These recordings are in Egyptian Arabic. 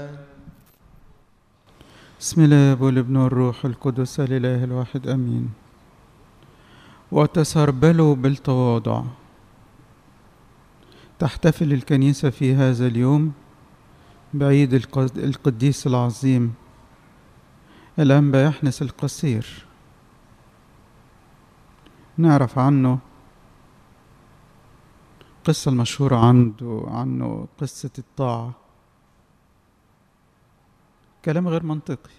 بسم الله والابن والروح القدس الإله الواحد أمين وتسربلوا بالتواضع تحتفل الكنيسة في هذا اليوم بعيد القد- القديس العظيم الأنبا يحنس القصير نعرف عنه قصة المشهورة عنده عنه قصة الطاعة كلام غير منطقي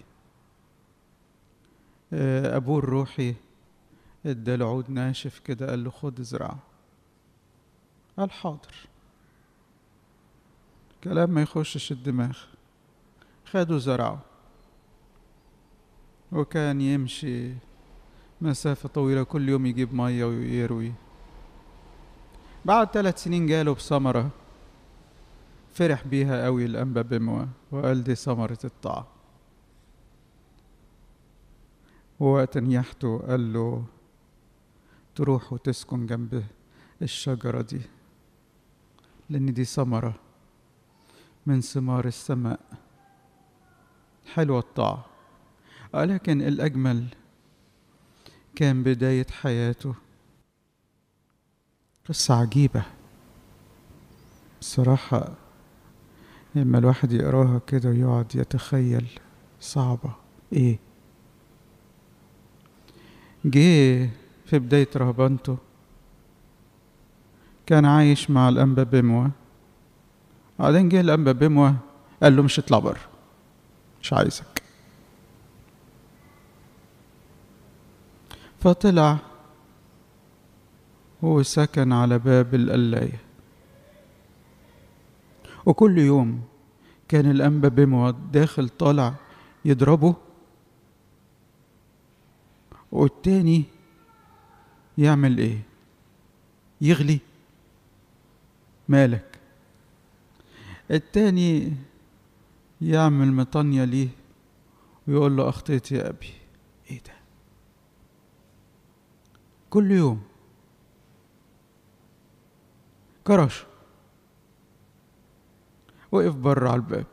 آه، أبوه الروحي اداله عود ناشف كده قال له خد ازرعه قال حاضر كلام ما يخشش الدماغ خده زرعه وكان يمشي مسافة طويلة كل يوم يجيب مية ويروي بعد ثلاث سنين جاله بثمرة فرح بيها قوي الأنبا بموى وقال دي ثمرة الطاعة ووقت نياحته قال له تروح وتسكن جنب الشجرة دي لأن دي ثمرة من ثمار السماء حلوة الطاعة ولكن الأجمل كان بداية حياته قصة عجيبة الصراحة لما الواحد يقراها كده ويقعد يتخيل صعبة ايه جه في بداية رهبنته كان عايش مع الأنبا بموة بعدين جه الأنبا بموة قال له مش اطلع بره مش عايزك فطلع وسكن على باب القلاية وكل يوم كان الأنبا بموة داخل طالع يضربه والتاني يعمل ايه يغلي مالك التاني يعمل مطانية ليه ويقول له أخطيت يا أبي إيه ده كل يوم كرش وقف بره على الباب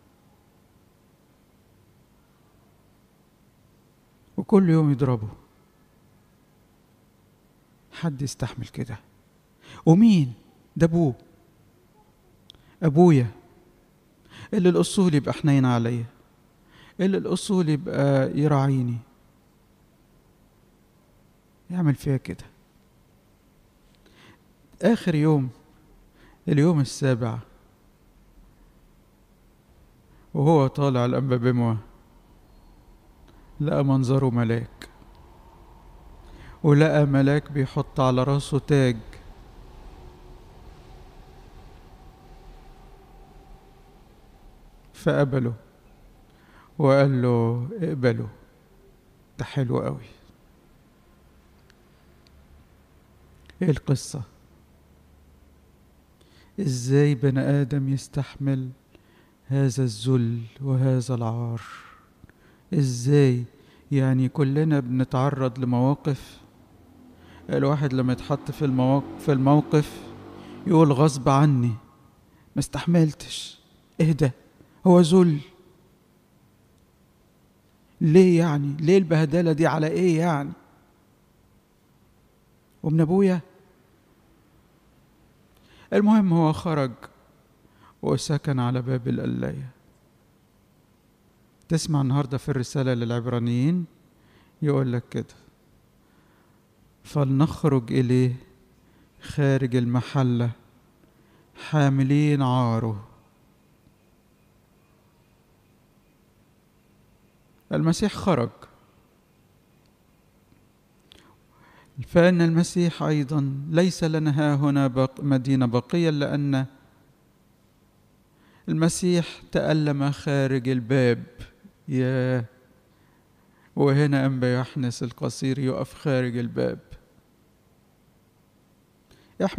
وكل يوم يضربه حد يستحمل كده ومين ده ابوه ابويا اللي الاصول يبقى حنين عليا اللي الاصول يبقى يراعيني يعمل فيها كده اخر يوم اليوم السابع وهو طالع الانبا بموه لقى منظره ملاك ولقى ملاك بيحط على راسه تاج فقبله وقال له اقبله ده حلو قوي ايه القصة ازاي بني ادم يستحمل هذا الذل وهذا العار ازاي يعني كلنا بنتعرض لمواقف الواحد لما يتحط في المواقف في الموقف يقول غصب عني ما استحملتش اهدى هو ذل ليه يعني ليه البهدله دي على ايه يعني ومن ابويا المهم هو خرج وسكن على باب القلايه تسمع النهارده في الرساله للعبرانيين يقول لك كده فلنخرج اليه خارج المحله حاملين عاره المسيح خرج فان المسيح ايضا ليس لنا ها هنا بق مدينه بقيه لان المسيح تألم خارج الباب يا وهنا أنبا يحنس القصير يقف خارج الباب